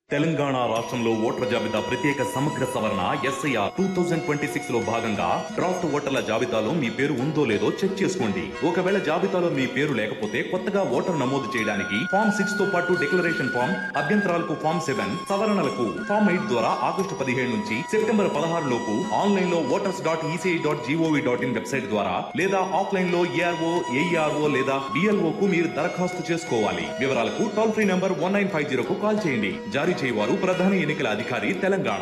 తెలంగాణ రాష్ట్రంలో ఓటర్ల జాబితా ప్రత్యేక సమగ్ర సవరణ S I R two thousand twenty six లో భాగంగా డ్రాఫ్ట్ ఓటర్ల జాబితాలో మీ పేరు ఉందో లేదో చెక్ చేసుకోండి ఒకవేళ జాబితాలో మీ పేరు లేకపోతే కొత్తగా ఓటర్ నమోదు చేయడానికి ఫామ్ సిక్స్ తో పాటు డిక్లరేషన్ ఫామ్ అభ్యంతరాలకు ఫామ్ సెవెన్ సవరణలకు ఫామ్ ఎయిట్ ద్వారా ఆగస్టు పదిహేడు నుంచి సెప్టెంబర్ పదహారు లోపు ఆన్లైన్ లో voters dot E C I dot G O V dot in website ద్వారా లేదా ఆఫ్లైన్ లో ఏఆర్ఓ ఏఈఆర్ఓ లేదా డిఎల్ఓ కు మీరు దరఖాస్తు చేసుకోవాలి వివరాలకు toll free number one nine five zero కు కాల్ చేయండి జారీ చేయవారు ప్రధాన ఎన్నికల అధికారి తెలంగాణ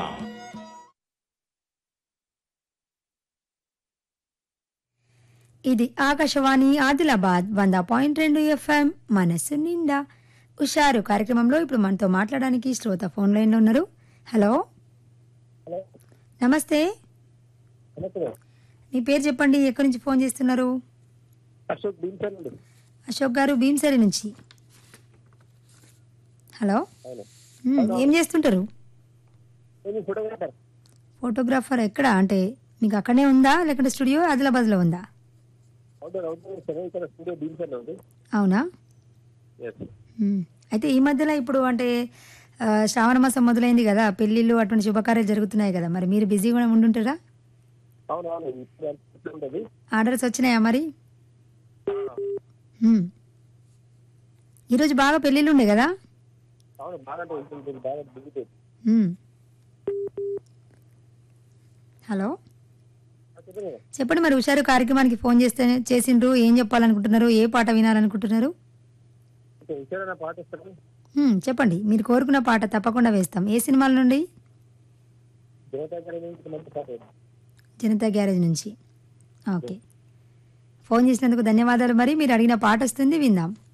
ఇది ఆకాశవాణి ఆదిలాబాద్ వంద పాయింట్ రెండు ఎఫ్ఎం మనస్సు నిండా ఉషారు కార్యక్రమంలో ఇప్పుడు మనతో మాట్లాడడానికి శ్రోత ఫోన్ లైన్లో ఉన్నారు హలో హలో నమస్తే నమస్తే మీ పేరు చెప్పండి ఎక్కడి నుంచి ఫోన్ చేస్తున్నారు అశోక్ భీమ్సన్ అండి అశోక్ గారు భీమసరి నుంచి హలో అవును మ్, ఏం చేస్తుంటారు నేను ఫోటోగ్రాఫర్ ఫోటోగ్రాఫర్ ఎక్కడ అంటే మీకు అక్కడనే ఉందా లేకుంటే స్టూడియో ఆదిలాబాద్లో ఉందా అవుట్డోర్ అవుట్డోర్ సెవెన్ ఇక్కడ స్టూడియో భీమ్సన్ ఉంది అవునా ఎస్ మ్మ్. అయితే ఈ మధ్యలో ఇప్పుడు అంటే ఆ, శ్రావణ మాసం మొదలైంది కదా పెళ్ళిళ్ళు అటువంటి శుభకార్యాలు జరుగుతున్నాయి కదా మరి మీరు బిజీగా ఉండుంటారా అవును అవును ఇప్పుడు ఎంత ఉంటుంది ఆర్డర్స్ వచ్చినాయా మరి మ్మ్. ఈరోజు బాగా పెళ్ళిళ్ళు ఉండే కదా అవును బాగా ఉంటుంది బాగా దిగుతుంది మ్మ్. హలో చెప్పండి చెప్పండి మరి హుషారు కార్యక్రమానికి ఫోన్ చేస్తే చేసిండ్రు ఏం చెప్పాలనుకుంటున్నారు ఏ పాట వినాలనుకుంటున్నారు ఇచ్చారన్న పాట ఇస్తాను మ్మ్, చెప్పండి మీరు కోరుకున్న పాట తప్పకుండా వేస్తాం ఏ సినిమాల నుండి జనతా గారి నుంచి మంచి పాట ఇది. జనతా గ్యారేజ్ నుంచి ఓకే ఫోన్ చేసినందుకు ధన్యవాదాలు మరి మీరు అడిగిన పాట వస్తుంది విందాం